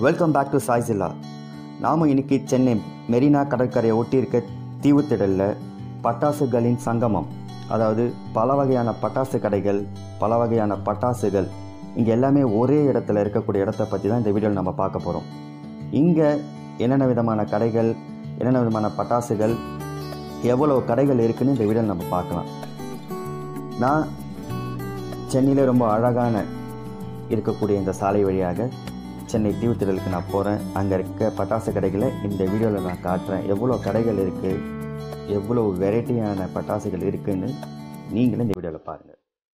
welcome back to சாய்ஸில்லா நாம் இன்னைக்கு சென்னை மெரினா கடற்கரையை ஒட்டியிருக்க தீவுத்திடலில் பட்டாசுகளின் சங்கமம் அதாவது பல வகையான பட்டாசு கடைகள் பல வகையான பட்டாசுகள் இங்கே எல்லாமே ஒரே இடத்துல இருக்கக்கூடிய இடத்த பற்றி தான் இந்த வீடியோவில் நம்ம பார்க்க போகிறோம் இங்கே என்னென்ன விதமான கடைகள் என்னென்ன விதமான பட்டாசுகள் எவ்வளோ கடைகள் இருக்குன்னு இந்த வீடியோவில் நம்ம பார்க்கலாம் நான் சென்னையில் ரொம்ப அழகான இருக்கக்கூடிய இந்த சாலை வழியாக சென்னை தீவுத்திடலுக்கு நான் போகிறேன் அங்கே இருக்க பட்டாசு கடைகளை இந்த வீடியோவில் நான் காட்டுறேன் எவ்வளோ கடைகள் இருக்குது எவ்வளோ வெரைட்டியான பட்டாசுகள் இருக்குன்னு நீங்களும் இந்த வீடியோவில் பாருங்கள்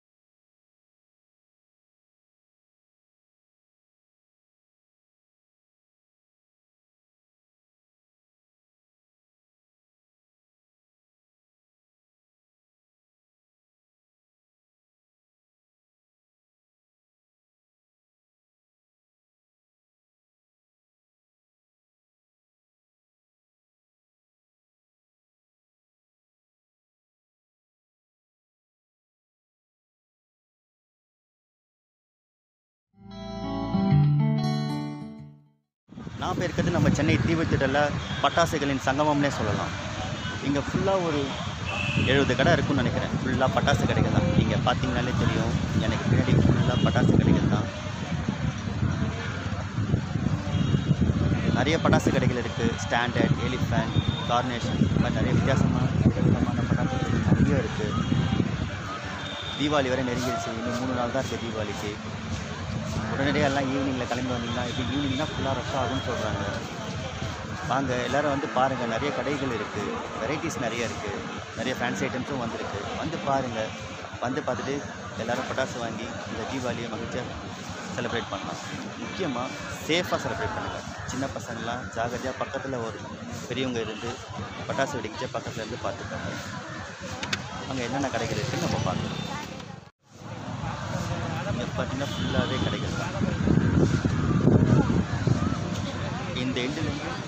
நான் இப்போ இருக்கிறது நம்ம சென்னை தீவுத்திடலில் பட்டாசுகளின் சங்கமம்னே சொல்லலாம் இங்கே ஃபுல்லாக ஒரு எழுபது கடை இருக்கும்னு நினைக்கிறேன் ஃபுல்லாக பட்டாசு கடைகள் தான் இங்கே பார்த்தீங்கனாலே தெரியும் எனக்கு பின்னாடி ஃபுல்லாக பட்டாசு கடைகள் தான் நிறைய பட்டாசு கடைகள் இருக்குது ஸ்டாண்டர்ட் எலிஃபேண்ட் கார்னேஷன் இந்த மாதிரி நிறைய வித்தியாசமான விதவிதமான பட்டாசு கடைகள் நிறைய இருக்குது தீபாவளி வரை நெருங்கிடுச்சு இன்னும் மூணு நாள் தான் இருக்குது தீபாவளிக்கு உடனடியாக எல்லாம் ஈவினிங்கில் கிளம்பி வந்தீங்கன்னா இப்போ ஈவினிங் தான் ஃபுல்லாக ரஷ் ஆகும்னு சொல்கிறாங்க வாங்க எல்லோரும் வந்து பாருங்கள் நிறைய கடைகள் இருக்குது வெரைட்டிஸ் நிறைய இருக்குது நிறைய ஃபேன்சி ஐட்டம்ஸும் வந்திருக்கு வந்து பாருங்கள் வந்து பார்த்துட்டு எல்லோரும் பட்டாசு வாங்கி இந்த தீபாவளியை மகிழ்ச்சியாக செலிப்ரேட் பண்ணலாம் முக்கியமாக சேஃபாக செலிப்ரேட் பண்ணுங்கள் சின்ன பசங்களாம் ஜாகிரதையாக பக்கத்தில் ஒரு பெரியவங்க இருந்து பட்டாசு வெடிக்கிச்ச பக்கத்தில் இருந்து பார்த்துக்கோங்க அங்கே என்னென்ன கடைகள் இருக்குன்னு நம்ம பார்க்கலாம் இங்கே பார்த்தீங்கன்னா ஃபுல்லாகவே கடைகள் தான் இந்த எண்டுலேருந்து